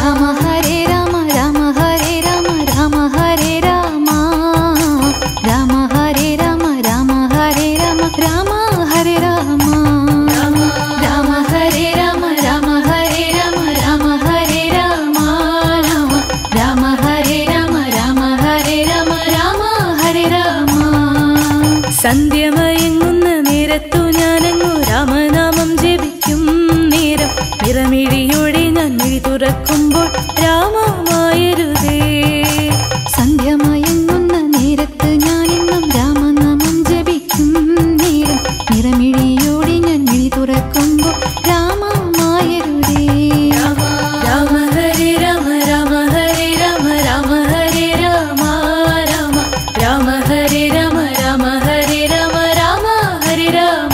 രാമ ഹരേ രാമ രാമ ഹരേ രാമ രാമ ഹരേ രാമ രാമ ഹരേ രാമ രാമ ഹരേ രാമ രാമ ഹരേ രാമ രാമ ഹരേ രാമ രാമ ഹരേ രാമ രാമ ഹരേ രാമ രാമ ഹരേ രാമ രാമ ഹരേ രാമ രാമ ഹരേ രാമ സന്ധ്യമയങ്ങുന്ന നേരത്തു ഞാനങ്ങു രാമനാമം ജപിക്കും നേരം നിറമിഴിയോടെ ഞാൻ മിഴി തുറക്കുമ്പോൾ രാമമായരുതേ സന്ധ്യമയങ്ങുന്ന നേരത്ത് ഞാനിന്നും രാമനാമം ജപിക്കും നേരം നിറമിഴിയോടെ ഞാൻ മിഴി തുറക്കുമ്പോൾ രാമമായരുതേ രാമ ഹരേ രാമ രാമ ഹരേ രാമ രാമ ഹരേ രാമ രാമ രാമ ഹരേ രാമ രാമ ഹരേ രാമ രാമ ഹരേ രാമ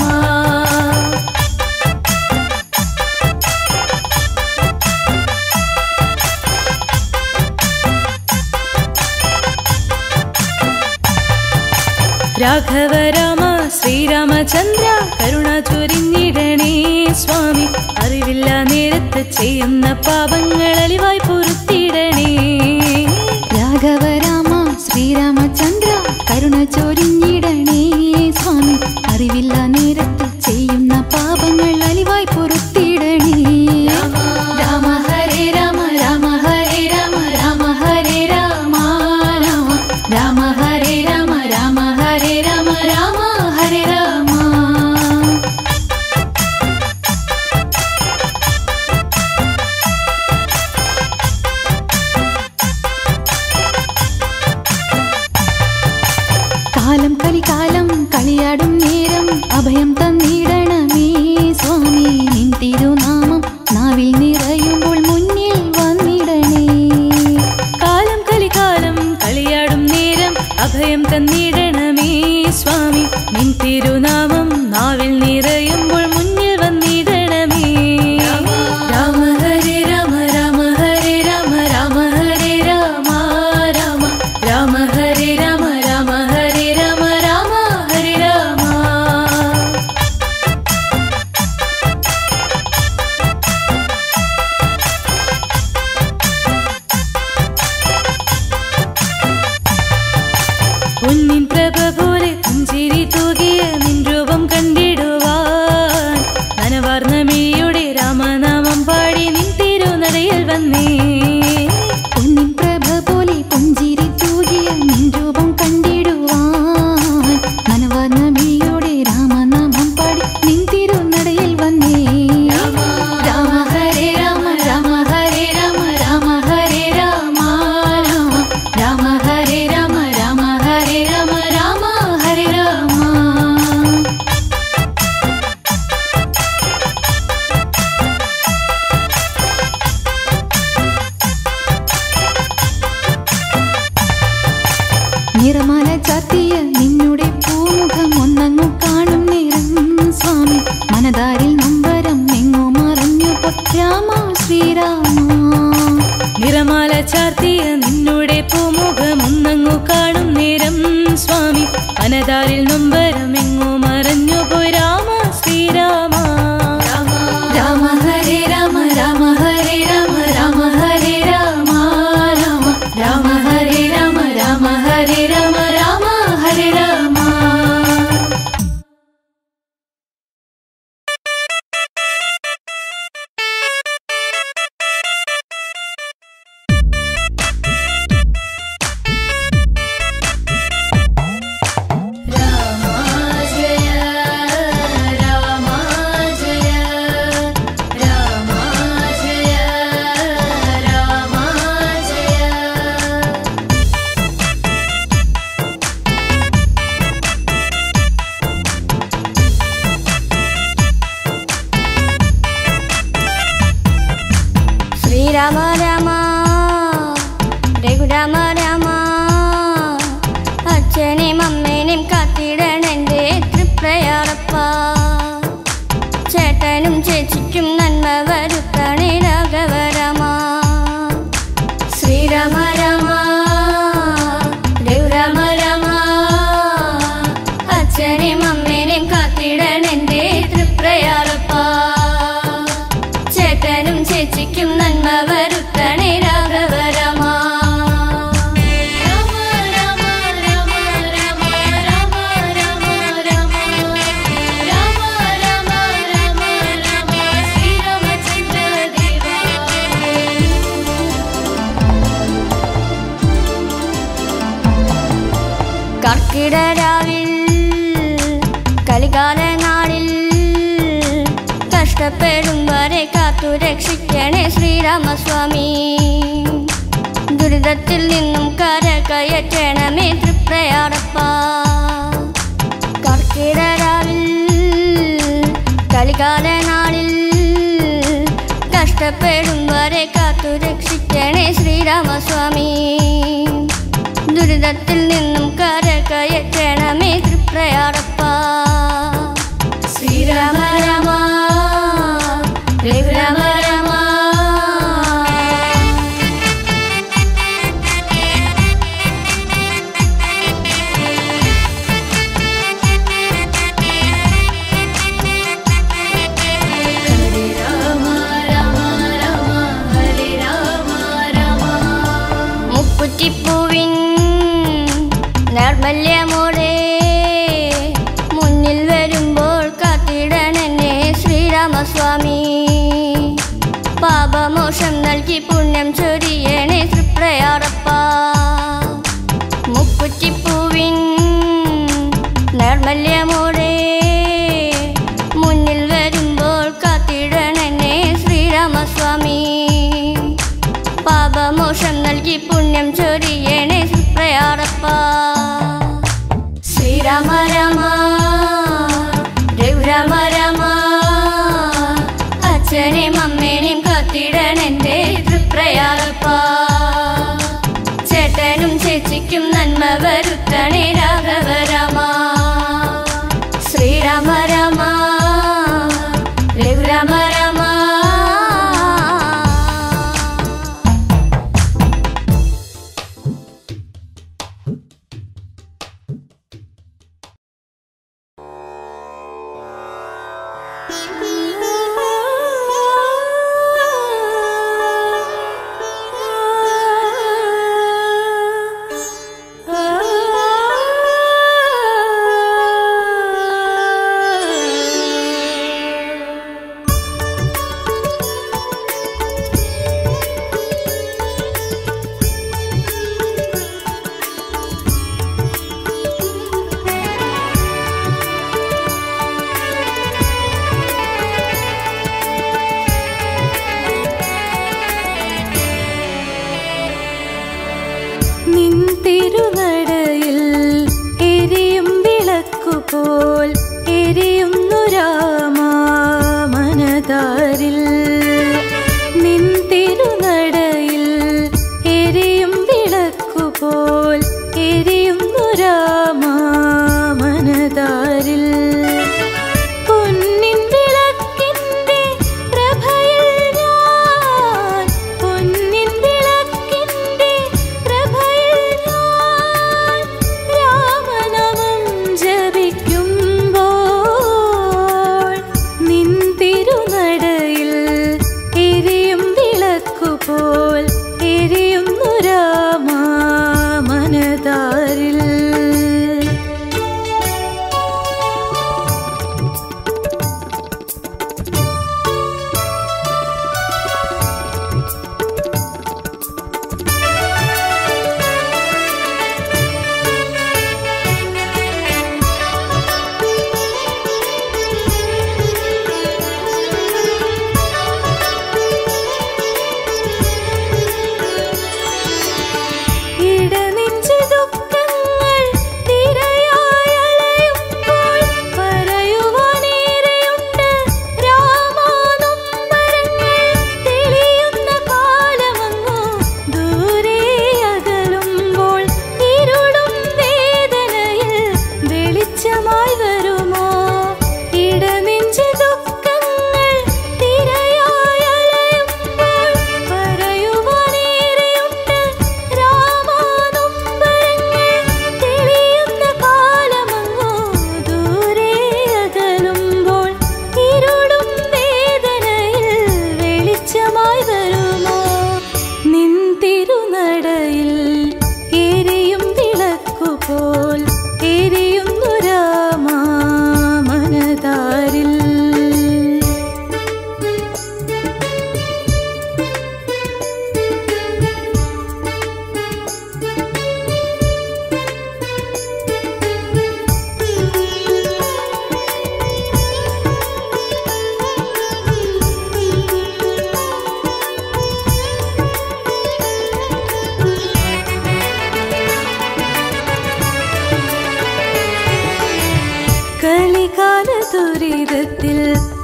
രാഘവ രാമ ശ്രീരാമചന്ദ്ര കരുണ ചൊരിഞ്ഞിടണേ സ്വാമി അറിവില്ല നേരത്ത് ചെയ്യുന്ന പാപങ്ങൾ അലിവായി പൊറുത്തിടണേ രാഘവ രാമ ശ്രീരാമചന്ദ്ര കരുണ ചൊരിഞ്ഞിടണേ സ്വാമി അറിവില്ല നേരത്ത് ചെയ്യുന്ന പാപങ്ങൾ അലിവായി പൊറുത്തിടണേ രാമ ഹരേ രാമ രാമ ഹരേ രാമ രാമ ഹരേ രാമ രാമ രാമ ഹരേ രാമ രാമ ഹരേ രാമ രാമ ഹരേ രാമ കാലം കലികാലം കളിയാടും നേരം അഭയം തന്നിടണമേ സ്വാമി നിൻ തിരുനാമം നാവിൽ നിറയുമ്പോൾ മുന്നിൽ വന്നിടണേ കാലം കലികാലം കളിയാടും നേരം അഭയം തന്നിടണമേ സ്വാമി നിൻ തിരുനാമം നാവിൽ നിറയുമ്പോൾ മുന്നിൽ വന്നിടണമേ രാമ ഹരേ രാമ രാമ ഹരേ രാമ രാമ ഹരേ രാമ രാമ രാമ ഹരേ രാമ രാമ ഹരേ രാമ രാമ ഹരേ രാമ പൊന്നിൻ പ്രഭ പോലെ പുഞ്ചിരി തൂകിയ നിൻ രൂപം കണ്ടിടുവാൻ നനവാർന്ന മിഴിയുടെ രാമനാമം പാടി നിൻ തിരുനടയിൽ വന്നേ പൊന്നിൻ പ്രഭ പോലെ പുഞ്ചിരി തൂകിയ നിൻ രൂപം കണ്ടിടുവാൻ മനവർണ്ണ മിഴിയോടെ രാമനാമം പാടി നിൻ തിരുനടയിൽ വന്നേ രാമ ഹരേ രാമ രാമ ഹരേ രാമ രാമ ഹരേ രാമ രാമ രാമ ഹരേ രാമ രാമ ഹരേ രാമ രാമ ഹരേ രാമ നിറമാല ചാത്തിയ നിന്നുടെ പൂമുഖം ഒന്നങ്ങു കാണും നേരം സ്വാമി മനതാരിൽ നമ്പരം എങ്ങോ മറഞ്ഞു പോ രാമ ശ്രീരാമ നിറമാല ചാർത്തിയ നിന്നുടെ പൂമുഖം ഒന്നങ്ങു കാണും നേരം സ്വാമി അനതാരിൽ നൊമ്പരം എങ്ങോ മറഞ്ഞു പോയി രാമ ശ്രീരാമ രാമ ഹരേ രാമ രാമ ഹരേ രാമ രാമ ഹരേ രാമ രാമ രാമ ഹരേ രാമ രാമ ഹരേ രാമ രാമ ഹരേ രാമ ശ്രീരാമ രാമ രഘുരാമ രാമ അച്ഛനെയും അമ്മേനെയും കാത്തിടണെൻ്റെ തൃപ്രയാറപ്പ ചേട്ടനും ചേച്ചിക്കും നന്മ വരുത്തണേ രാഘവ രാമ ശ്രീരാമ രാമ രഘുരാമ രാമ അച്ഛനെയും അമ്മേനെയും കാത്തിടണെൻ്റെ തൃപ്രയാറപ്പ ചേട്ടനും ചേച്ചിക്കും നന്മ വരുത്തണേ കർക്കിടരാവിൽ കലികാല നാളിൽ കഷ്ടപ്പെടും വരെ കാത്തു രക്ഷിക്കണേ ശ്രീരാമസ്വാമി ദുരിതത്തിൽ നിന്നും കര കയറ്റണമേ തൃപ്രയാടപ്പ കർക്കിടരാവിൽ കലികാല നാളിൽ കഷ്ടപ്പെടും വരെ കാത്തു രക്ഷിക്കണേ ശ്രീരാമസ്വാമി ദുരിതത്തിൽ നിന്നും കര കയറ്റണമേ തൃപ്രയാടപ്പ ശ്രീരാമ രാമ രഘുരാമ രാമ ഹരേ രാമ രാമ രാമ ഹരേ രാമ രാമ മുക്കുറ്റിപ്പൂവിൻ നിർമ്മല്യമോടെ മുന്നിൽ വരുമ്പോൾ കാത്തിടണെന്നെ ശ്രീരാമസ്വാമി പാപമോഷം നൽകി പുണ്യം ചൊരിയണേ തൃപ്രയാറപ്പ മുക്കുറ്റിപ്പൂവിൻ നിർമ്മല്യമോടെ മുന്നിൽ വരുമ്പോൾ കാത്തിടണെന്നെ ശ്രീരാമസ്വാമി പാപമോഷം നൽകി പുണ്യം ചൊരിയണേ പ്രയാറപ്പ ശ്രീരാമ രാമ രഘുരാമ രാമ അച്ഛനെയും അമ്മേനെയും കാത്തിടണെന്റെ തൃപ്രയാറപ്പ ചേട്ടനും ചേച്ചിക്കും നന്മ വരുത്തണേ രാഘവ രാമ ശ്രീരാമ രാമ രഘുരാമ രാമ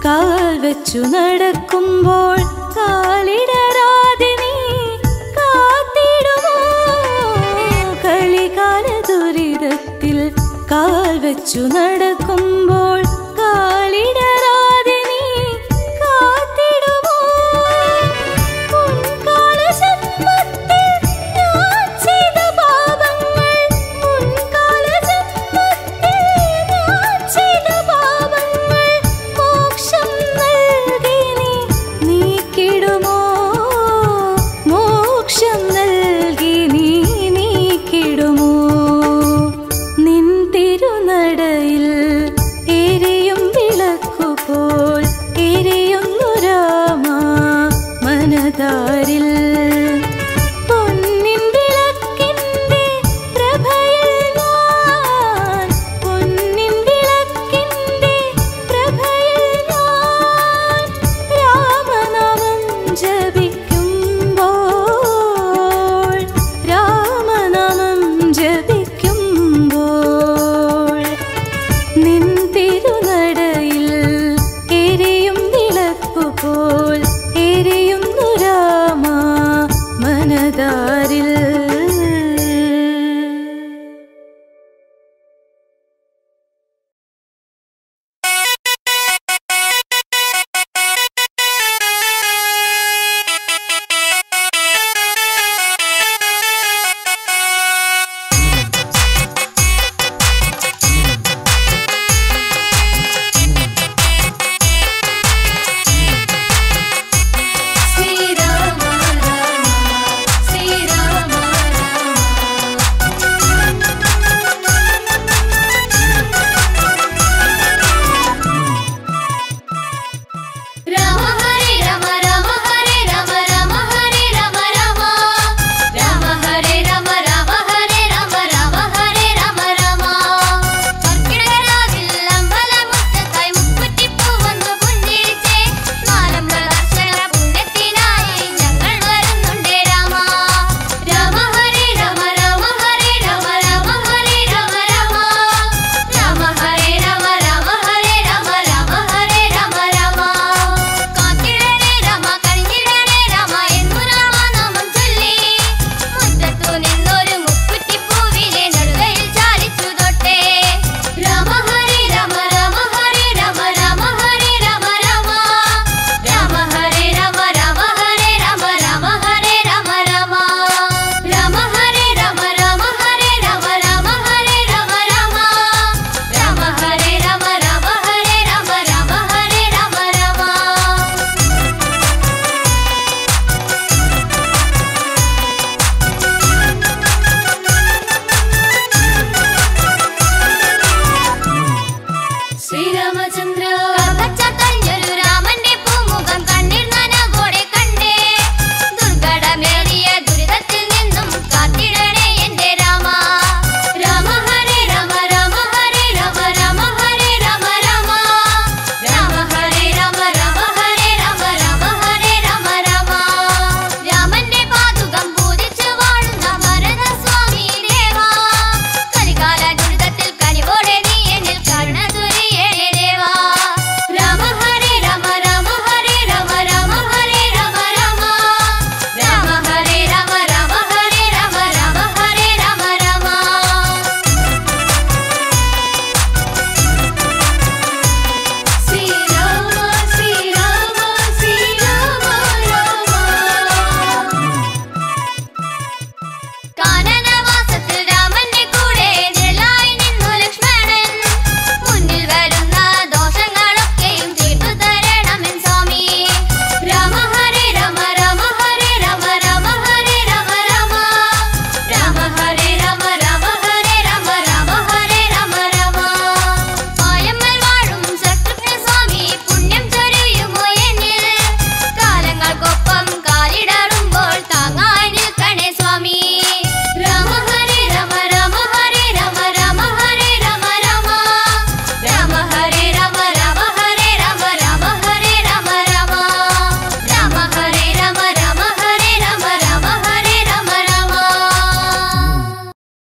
കാൽ വെച്ചു നടക്കുമ്പോൾ കാലിടരാതെ നീ കാത്തിടുമോ കളികാല ദുരിതത്തിൽ കാൽ വെച്ചു നടക്കുമ്പോൾ കാലിടരാതെ നീ കാത്തിടുമോ മുൻകാല ജന്മത്തിൽ ഞാൻ ചെയ്ത പാപങ്ങൾ മുൻകാല ജന്മത്തിൽ ഞാൻ ചെയ്ത പാപങ്ങൾ മോക്ഷം നൽകി നീ നീക്കിടുമോ മോക്ഷം നൽകി നീ നീക്കിടുമോ നിൻ തിരുനടയിൽ എരിയും വിളക്കുപോൽ എരിയുന്നു രാമ മനതാരിൽ പൊന്നിൻ വിളക്കിന്റെ പ്രഭയിൽ ഞാൻ പൊന്നിൻ വിളക്കിന്റെ പ്രഭയിൽ ഞാൻ രാമനാമം ജപിക്കുമ്പോൾ രാമനാമം ജപിക്കുമ്പോൾ നിൻ തിരുനടയിൽ എരിയും വിളക്കുപോൽ എരിയുന്നു രാമ മനതാരിൽ ശ്രീരാമ രാമ ശ്രീരാമ രാമ